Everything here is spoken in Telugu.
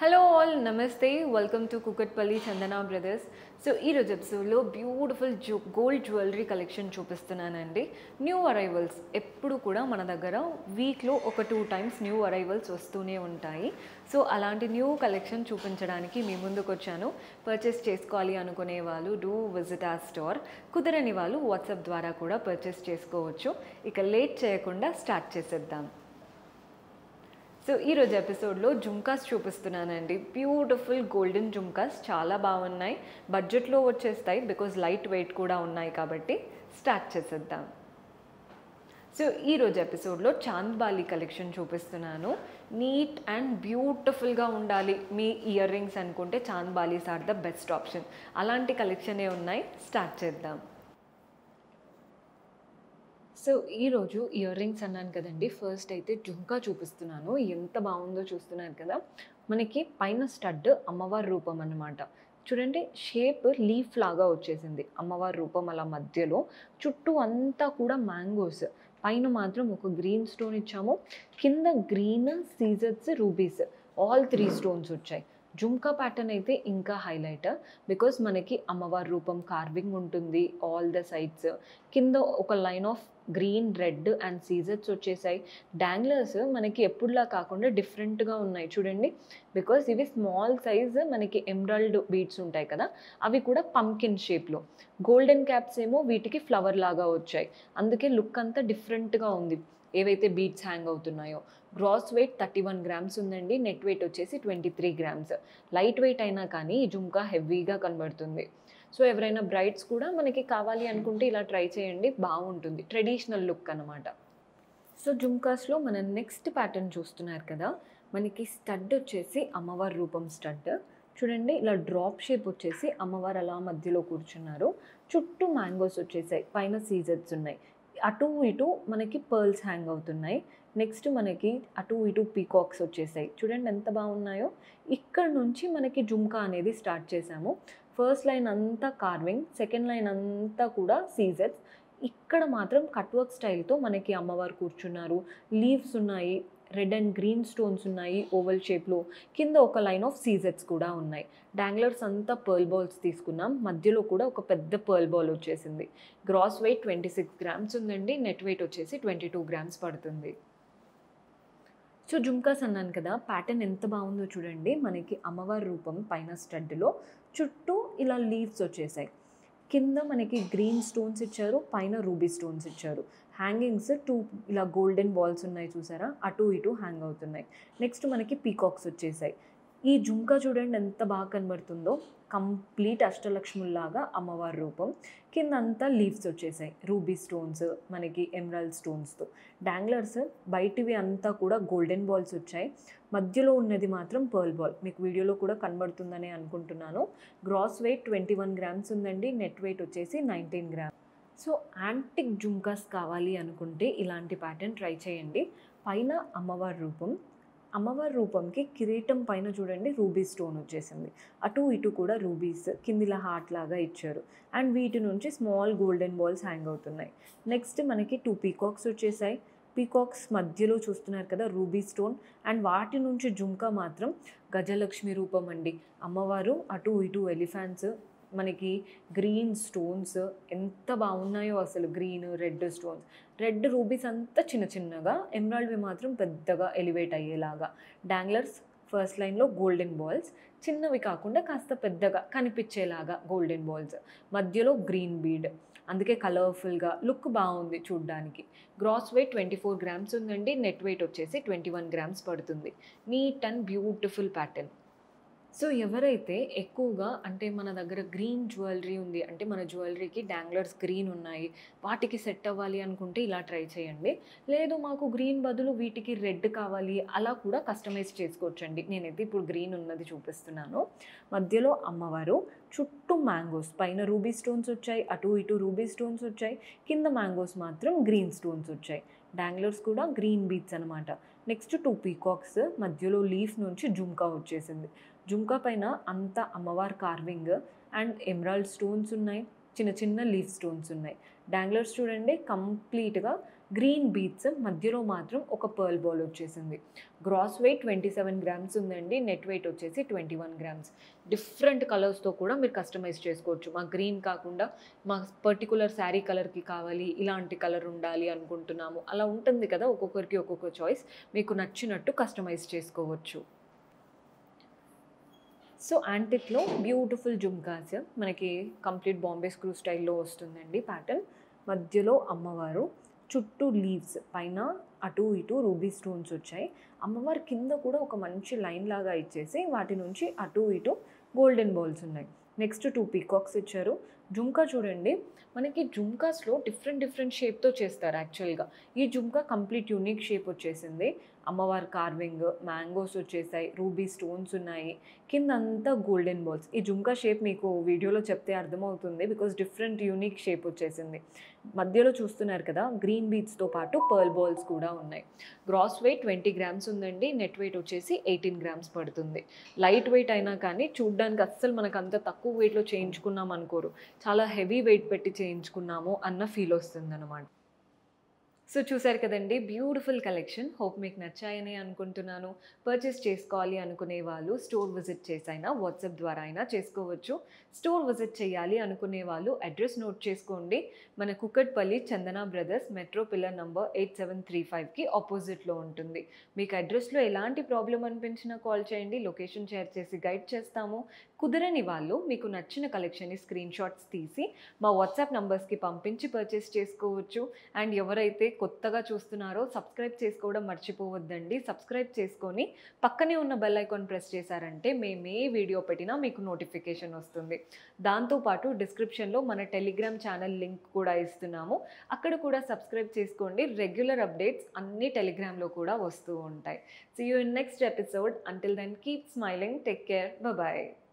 హలో ఆల్ నమస్తే welcome to Kukatpally Chandana brothers so ఈరోజు ఎపిసోడ్లో బ్యూటిఫుల్ జూ గోల్డ్ జ్యువెలరీ కలెక్షన్ చూపిస్తున్నానండి న్యూ అరైవల్స్ ఎప్పుడు కూడా మన దగ్గర వీక్లో ఒక టూ టైమ్స్ న్యూ అరైవల్స్ వస్తూనే ఉంటాయి సో అలాంటి న్యూ కలెక్షన్ చూపించడానికి మీ ముందుకు వచ్చాను పర్చేస్ చేసుకోవాలి అనుకునే వాళ్ళు డూ విజిట్ ఆ స్టోర్ కుదరని వాళ్ళు వాట్సాప్ ద్వారా కూడా పర్చేస్ చేసుకోవచ్చు ఇక లేట్ చేయకుండా స్టార్ట్ చేసేద్దాం సో ఈరోజు ఎపిసోడ్లో జుమ్కాస్ చూపిస్తున్నానండి బ్యూటిఫుల్ గోల్డెన్ జుమ్కాస్ చాలా బాగున్నాయి బడ్జెట్లో వచ్చేస్తాయి బికాజ్ లైట్ వెయిట్ కూడా ఉన్నాయి కాబట్టి స్టార్ట్ చేసేద్దాం సో ఈరోజు ఎపిసోడ్లో చాంద్బాలి కలెక్షన్ చూపిస్తున్నాను నీట్ అండ్ బ్యూటిఫుల్గా ఉండాలి మీ ఇయర్ రింగ్స్ అనుకుంటే chandbalis are the best option అలాంటి కలెక్షనే ఉన్నాయి స్టార్ట్ చేద్దాం సో ఈరోజు ఇయర్ రింగ్స్ అన్నాను కదండి ఫస్ట్ అయితే జుంకా చూపిస్తున్నాను ఎంత బాగుందో చూస్తున్నారు కదా మనకి పైన స్టడ్ అమ్మవారి రూపం అన్నమాట చూడండి షేప్ లీఫ్ లాగా వచ్చేసింది అమ్మవారి రూపం అలా మధ్యలో చుట్టూ అంతా కూడా మ్యాంగోస్ పైన మాత్రం ఒక గ్రీన్ స్టోన్ ఇచ్చాము కింద గ్రీన్ సీజర్స్ రూబీస్ ఆల్ త్రీ స్టోన్స్ వచ్చాయి జుమ్కా ప్యాటర్న్ అయితే ఇంకా హైలైట్ బికాస్ మనకి అమ్మవారి రూపం కార్వింగ్ ఉంటుంది ఆల్ ద సైడ్స్ కింద ఒక line of green red and సీజర్స్ వచ్చేసాయి డాంగ్లర్స్ మనకి ఎప్పుడులా కాకుండా డిఫరెంట్గా ఉన్నాయి చూడండి బికాస్ ఇవి స్మాల్ సైజ్ మనకి ఎమరాల్డ్ బీడ్స్ ఉంటాయి కదా అవి కూడా పంకిన్ షేప్లో గోల్డెన్ క్యాప్స్ ఏమో వీటికి ఫ్లవర్ లాగా వచ్చాయి అందుకే లుక్ అంతా డిఫరెంట్గా ఉంది ఏవైతే బీడ్స్ హ్యాంగ్ అవుతున్నాయో gross weight thirty one grams ఉందండి నెట్ వెయిట్ వచ్చేసి twenty three grams light weight అయినా కానీ ఈ జుమ్కా హెవీగా కనబడుతుంది సో ఎవరైనా బ్రైడ్స్ కూడా మనకి కావాలి అనుకుంటే ఇలా ట్రై చేయండి బాగుంటుంది ట్రెడిషనల్ లుక్ అనమాట సో జుమ్కాస్లో మన నెక్స్ట్ ప్యాటర్న్ చూస్తున్నారు కదా మనకి స్టడ్ వచ్చేసి అమ్మవారి రూపం స్టడ్ చూడండి ఇలా డ్రాప్ షేప్ వచ్చేసి అమ్మవారు అలా మధ్యలో కూర్చున్నారు చుట్టూ మ్యాంగోస్ వచ్చేసాయి పైన సీజర్స్ ఉన్నాయి అటు ఇటు మనకి పర్ల్స్ హ్యాంగ్ అవుతున్నాయి నెక్స్ట్ మనకి అటు ఇటు పీకాక్స్ వచ్చేసాయి చూడండి ఎంత బాగున్నాయో ఇక్కడ నుంచి మనకి జుమ్కా అనేది స్టార్ట్ చేసాము ఫస్ట్ లైన్ అంతా కార్వింగ్ సెకండ్ లైన్ అంతా కూడా సీజర్స్ ఇక్కడ మాత్రం కట్ వర్క్ స్టైల్తో మనకి అమ్మవారు కూర్చున్నారు లీవ్స్ ఉన్నాయి రెడ్ అండ్ గ్రీన్ స్టోన్స్ ఉన్నాయి ఓవల్ షేప్లో కింద ఒక లైన్ ఆఫ్ సీజర్స్ కూడా ఉన్నాయి డాంగ్లర్స్ అంతా పర్ల్ బాల్స్ తీసుకున్నాం మధ్యలో కూడా ఒక పెద్ద పర్ల్ బాల్ వచ్చేసింది gross weight twenty six grams ఉందండి నెట్ వెయిట్ వచ్చేసి ట్వంటీ టూ గ్రామ్స్ పడుతుంది సో జుమ్కాస్ అన్నాను కదా ప్యాటర్న్ ఎంత బాగుందో చూడండి మనకి అమ్మవారి రూపం పైన స్టడ్లో చుట్టూ ఇలా లీవ్స్ వచ్చేసాయి కింద మనకి గ్రీన్ స్టోన్స్ ఇచ్చారు పైన రూబీ స్టోన్స్ ఇచ్చారు హ్యాంగింగ్స్ టూ ఇలా గోల్డెన్ బాల్స్ ఉన్నాయి చూసారా అటు ఇటు హ్యాంగ్ అవుతున్నాయి నెక్స్ట్ మనకి పీకాక్స్ వచ్చేసాయి ఈ జుంకా చూడండి ఎంత బాగా కనబడుతుందో కంప్లీట్ అష్టలక్ష్ముల్లాగా అమ్మవారి రూపం కింద అంతా లీవ్స్ వచ్చేసాయి రూబీ స్టోన్స్ మనకి ఎమరాల్డ్ స్టోన్స్తో డాంగ్లర్స్ బయటివి అంతా కూడా గోల్డెన్ బాల్స్ వచ్చాయి మధ్యలో ఉన్నది మాత్రం పర్ల్ బాల్ మీకు వీడియోలో కూడా కనబడుతుందని అనుకుంటున్నాను gross weight twenty one grams ఉందండి నెట్ వెయిట్ వచ్చేసి nineteen grams so antique jhumkas కావాలి అనుకుంటే ఇలాంటి ప్యాటర్న్ ట్రై చేయండి పైన అమ్మవారి రూపం అమ్మవారి రూపంకి కిరీటం పైన చూడండి రూబీ స్టోన్ వచ్చేసింది అటు ఇటు కూడా రూబీస్ కిందిలా హార్ట్ లాగా ఇచ్చారు అండ్ వీటి నుంచి స్మాల్ గోల్డెన్ బాల్స్ హ్యాంగ్ అవుతున్నాయి నెక్స్ట్ మనకి టూ పీకాక్స్ వచ్చేసాయి పీకాక్స్ మధ్యలో చూస్తున్నారు కదా రూబీ స్టోన్ అండ్ వాటి నుంచి జుంకా మాత్రం గజలక్ష్మి రూపం అండి అమ్మవారు అటు ఇటు ఎలిఫాంట్స్ మనకి గ్రీన్ స్టోన్స్ ఎంత బాగున్నాయో అసలు green red stones red rubies అంతా చిన్న చిన్నగా ఎమరాల్డ్వి మాత్రం పెద్దగా ఎలివేట్ అయ్యేలాగా డాంగ్లర్స్ ఫస్ట్ లైన్లో గోల్డెన్ బాల్స్ చిన్నవి కాకుండా కాస్త పెద్దగా కనిపించేలాగా గోల్డెన్ బాల్స్ మధ్యలో గ్రీన్ బీడ్ అందుకే కలర్ఫుల్గా లుక్ బాగుంది చూడ్డానికి gross weight twenty four grams ఉందండి నెట్ వెయిట్ వచ్చేసి ట్వంటీ వన్ గ్రామ్స్ పడుతుంది neat and beautiful pattern so ఎవరైతే ఎక్కువగా అంటే మన దగ్గర గ్రీన్ జ్యువెలరీ ఉంది అంటే మన జ్యువెలరీకి డాంగ్లర్స్ గ్రీన్ ఉన్నాయి వాటికి సెట్ అవ్వాలి అనుకుంటే ఇలా ట్రై చేయండి లేదు మాకు గ్రీన్ బదులు వీటికి రెడ్ కావాలి అలా కూడా కస్టమైజ్ చేసుకోవచ్చండి నేనైతే ఇప్పుడు గ్రీన్ ఉన్నది చూపిస్తున్నాను మధ్యలో అమ్మవారు చుట్టూ మ్యాంగోస్ పైన రూబీ స్టోన్స్ వచ్చాయి అటు ఇటు రూబీ స్టోన్స్ వచ్చాయి కింద మ్యాంగోస్ మాత్రం గ్రీన్ స్టోన్స్ వచ్చాయి డాంగ్లర్స్ కూడా గ్రీన్ బీట్స్ అనమాట నెక్స్ట్ టూ పీకాక్స్ మధ్యలో లీఫ్ నుంచి జుమ్కా వచ్చేసింది జుమ్కా పైన అంత అమ్మవారి కార్వింగ్ అండ్ ఎమరాల్డ్ స్టోన్స్ ఉన్నాయి చిన్న చిన్న లీఫ్ స్టోన్స్ ఉన్నాయి డాంగ్లర్స్ చూడండి కంప్లీట్గా గ్రీన్ బీట్స్ మధ్యలో మాత్రం ఒక పర్ల్ బాల్ వచ్చేసింది gross weight twenty seven grams ఉందండి నెట్ వెయిట్ వచ్చేసి ట్వంటీ వన్ గ్రామ్స్ డిఫరెంట్ కలర్స్తో కూడా మీరు కస్టమైజ్ చేసుకోవచ్చు మా గ్రీన్ కాకుండా మా పర్టికులర్ శారీ కలర్కి కావాలి ఇలాంటి కలర్ ఉండాలి అనుకుంటున్నాము అలా ఉంటుంది కదా ఒక్కొక్కరికి ఒక్కొక్క చాయిస్ మీకు నచ్చినట్టు కస్టమైజ్ చేసుకోవచ్చు సో యాంటిక్లో బ్యూటిఫుల్ జుమ్కాస్ మనకి కంప్లీట్ బాంబే స్క్రూ స్టైల్లో వస్తుందండి ప్యాటర్న్ మధ్యలో అమ్మవారు చుట్టూ లీవ్స్ పైన అటు ఇటు రూబీ స్టోన్స్ వచ్చాయి అమ్మవారి కింద కూడా ఒక మంచి లైన్ లాగా ఇచ్చేసి వాటి నుంచి అటు ఇటు గోల్డెన్ బాల్స్ ఉన్నాయి నెక్స్ట్ టూ పీకాక్స్ ఇచ్చారు జుంకా చూడండి మనకి జుంకాస్లో డిఫరెంట్ డిఫరెంట్ షేప్తో చేస్తారు యాక్చువల్గా ఈ జుంకా కంప్లీట్ యూనిక్ షేప్ వచ్చేసింది అమ్మవారి కార్వింగ్ మ్యాంగోస్ వచ్చేసాయి రూబీ స్టోన్స్ ఉన్నాయి కింద అంతా గోల్డెన్ బాల్స్ ఈ జుంకా షేప్ మీకు వీడియోలో చెప్తే అర్థమవుతుంది బికాస్ డిఫరెంట్ యూనిక్ షేప్ వచ్చేసింది మధ్యలో చూస్తున్నారు కదా గ్రీన్ బీట్స్తో పాటు పర్ల్ బాల్స్ కూడా ఉన్నాయి గ్రాస్ వెయిట్ ట్వంటీ గ్రామ్స్ ఉందండి నెట్ వెయిట్ వచ్చేసి ఎయిటీన్ గ్రామ్స్ పడుతుంది లైట్ వెయిట్ అయినా కానీ చూడ్డానికి అస్సలు మనకు అంత తక్కువ వెయిట్లో చేయించుకున్నాం అనుకోరు చాలా హెవీ వెయిట్ పెట్టి చేయించుకున్నాము అన్న ఫీల్ వస్తుంది అనమాట సో చూసారు కదండి బ్యూటిఫుల్ కలెక్షన్ హోప్ మీకు నచ్చాయని అనుకుంటున్నాను పర్చేస్ చేసుకోవాలి అనుకునే వాళ్ళు స్టోర్ విజిట్ చేసైనా వాట్సాప్ ద్వారా అయినా చేసుకోవచ్చు స్టోర్ విజిట్ చేయాలి అనుకునే వాళ్ళు అడ్రస్ నోట్ చేసుకోండి మన Kukatpally Chandana brothers metro pillar number eight seven three ఫైవ్కి ఆపోజిట్లో ఉంటుంది మీకు అడ్రస్లో ఎలాంటి ప్రాబ్లం అనిపించినా కాల్ చేయండి లొకేషన్ షేర్ చేసి గైడ్ చేస్తాము కుదరని వాళ్ళు మీకు నచ్చిన కలెక్షన్ని స్క్రీన్ షాట్స్ తీసి మా వాట్సాప్ నంబర్స్కి పంపించి పర్చేస్ చేసుకోవచ్చు అండ్ ఎవరైతే కొత్తగా చూస్తున్నారో సబ్స్క్రైబ్ చేసుకోవడం మర్చిపోవద్దండి సబ్స్క్రైబ్ చేసుకొని పక్కనే ఉన్న బెల్ ఐకాన్ ప్రెస్ చేశారంటే మేము ఏ వీడియో పెట్టినా మీకు నోటిఫికేషన్ వస్తుంది దాంతోపాటు డిస్క్రిప్షన్లో మన టెలిగ్రామ్ ఛానల్ లింక్ కూడా ఇస్తున్నాము అక్కడ కూడా సబ్స్క్రైబ్ చేసుకోండి రెగ్యులర్ అప్డేట్స్ అన్ని టెలిగ్రామ్లో కూడా వస్తూ ఉంటాయి see you in next episode until then keep smiling take care bye